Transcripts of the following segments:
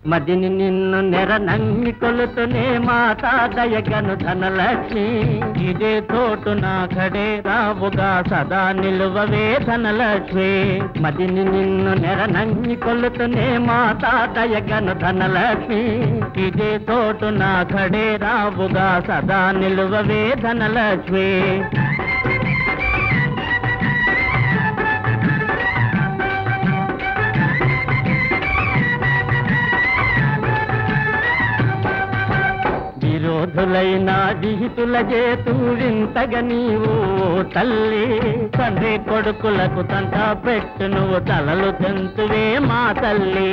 మదిని నిన్ను నెర నంగి కొలుతునే మాతా దయగను ధనలక్ష్మి ఇదే తోటు నా కడే రావుగా సదా నిలువవే ధనలక్ష్మి మదిని నిన్ను నెర నంగి కొలుతునే మాతా దయగను ధనలక్ష్మి ఇదే తోటు నా కడే రావుగా సదా నిలువవే ధనలక్ష్మి విరోధులైన విహితుల చేతు వింతగ నీవు తల్లి తండ్రి కొడుకులకు తంట పెట్టు నువ్వు తలలు తెంతువే మా తల్లి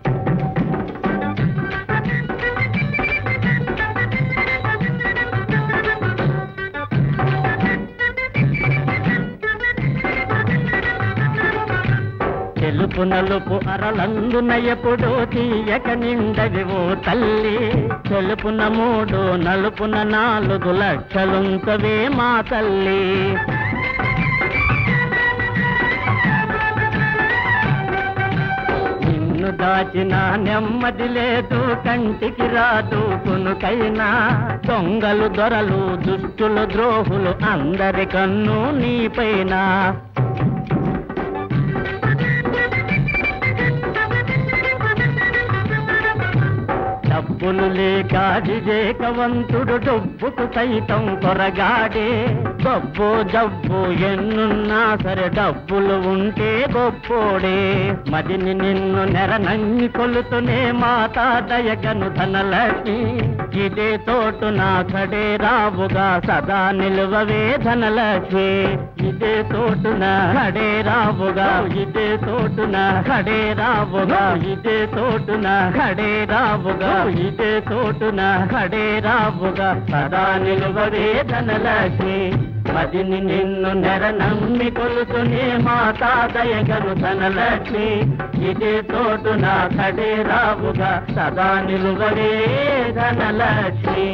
తెలుపు నలుపు అరలందున ఎప్పుడు తీయక నిండవి ఓ తల్లి తెలుపున మూడు నలుపున నాలుగు లక్షలుంతవే మా తల్లి నిన్ను దాచిన నెమ్మది లేదు కంటికి రాదు కొనుకైనా దొంగలు దొరలు దుష్టులు ద్రోహులు అందరి కన్ను నీపైన డబ్బులు లేక వివేకవంతుడు డబ్బుకు సైతం కొరగాడే డబ్బు జబ్బు ఎన్నున్నా సరే డబ్బులు ఉంటే గొప్పోడే మదిని నిన్ను నెర నంగి కొలుతునే మాతా దయగను ధనలక్ష్మి ఇదే తోటు నా కడే రావుగా సదా నిలువవే ధనలక్ష్మి ఇదే తోటున కడే రావుగా ఇదే తోటున కడే రావుగా ఇదే తోటున కడే రావుగా ఇదే తోటున కడే రావుగా సదా నిలువవే ధనలక్ష్మి మదిని నిన్ను నెర నమ్మి కొలుతునే మాతా దయగను ధనలక్ష్మి ఇదే తోటున కడే రావుగా సదా నిలువవే ధనలక్ష్మి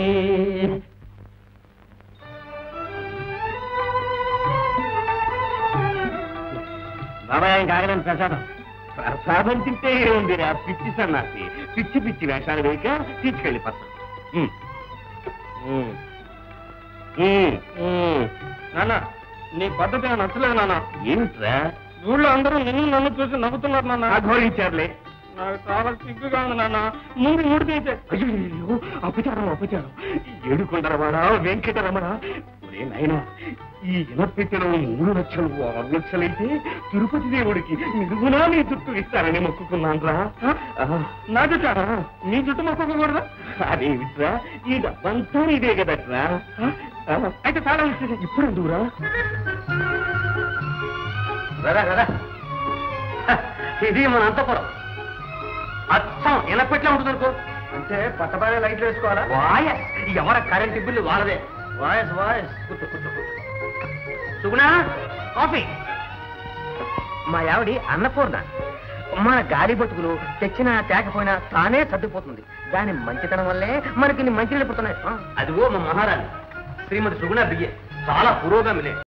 బాబాయ్ ఆయన కాగలని ప్రసాదం ప్రసాదం తింటే ఏముంది రా పిచ్చి సన్నాసి పిచ్చి పిచ్చి వేషాలు వేయక తీసుకెళ్ళి పచ్చ నాన్న నీ పద్ధతి నాకు నచ్చలేదు నాన్న ఏమిట్రా ఊళ్ళో అందరూ నిన్ను నన్ను చూసి నవ్వుతున్నారు నాన్న అఘోరించారులే నాకు చాలా సిగ్గుగా ఉంది నాన్న ముందు మూడు తీసే అయ్యో అపచారం అపచారం ఏడుకొండరమణ వెంకటరమణ ఒరే నాయనా ఈ ఇనపెట్టిన మూడు లక్షలు ఆరు లక్షలైతే తిరుపతి దేవుడికి నిరుగునా నీ చుట్టూ ఇస్తారని మొక్కుకున్నాను రా నా చుట్టారా నీ చుట్టూ మొక్కకూడదా అదేమిట్రా ఈ డబ్బంతా ఇదే కదట్రా అయితే చాలా ఇచ్చేసి ఇప్పుడు ఎందుకురా కదా కదా ఇది మన అంతపురం అచ్చం ఎనపెట్లే ఉంటుంది అనుకో అంటే పట్టపైన లైట్లు వేసుకోవాలా వాయస్ ఎవర కరెంట్ బిల్లు వాళ్ళదే వాయస్ వాయస్ కూర్చో కూర్చో కూర్చో. సుగుణా కాఫీ మా ఆవిడి అన్నపూర్ణ మన గాలి బతుకులు తెచ్చినా తేకపోయినా తానే సర్దుపోతుంది దాని మంచితనం వల్లే మనకి ఇన్ని మంచి పుడుతున్నాయి అదిగో మా మహారాణి శ్రీమతి సుగుణ బియ్యే చాలా పురోగమిలే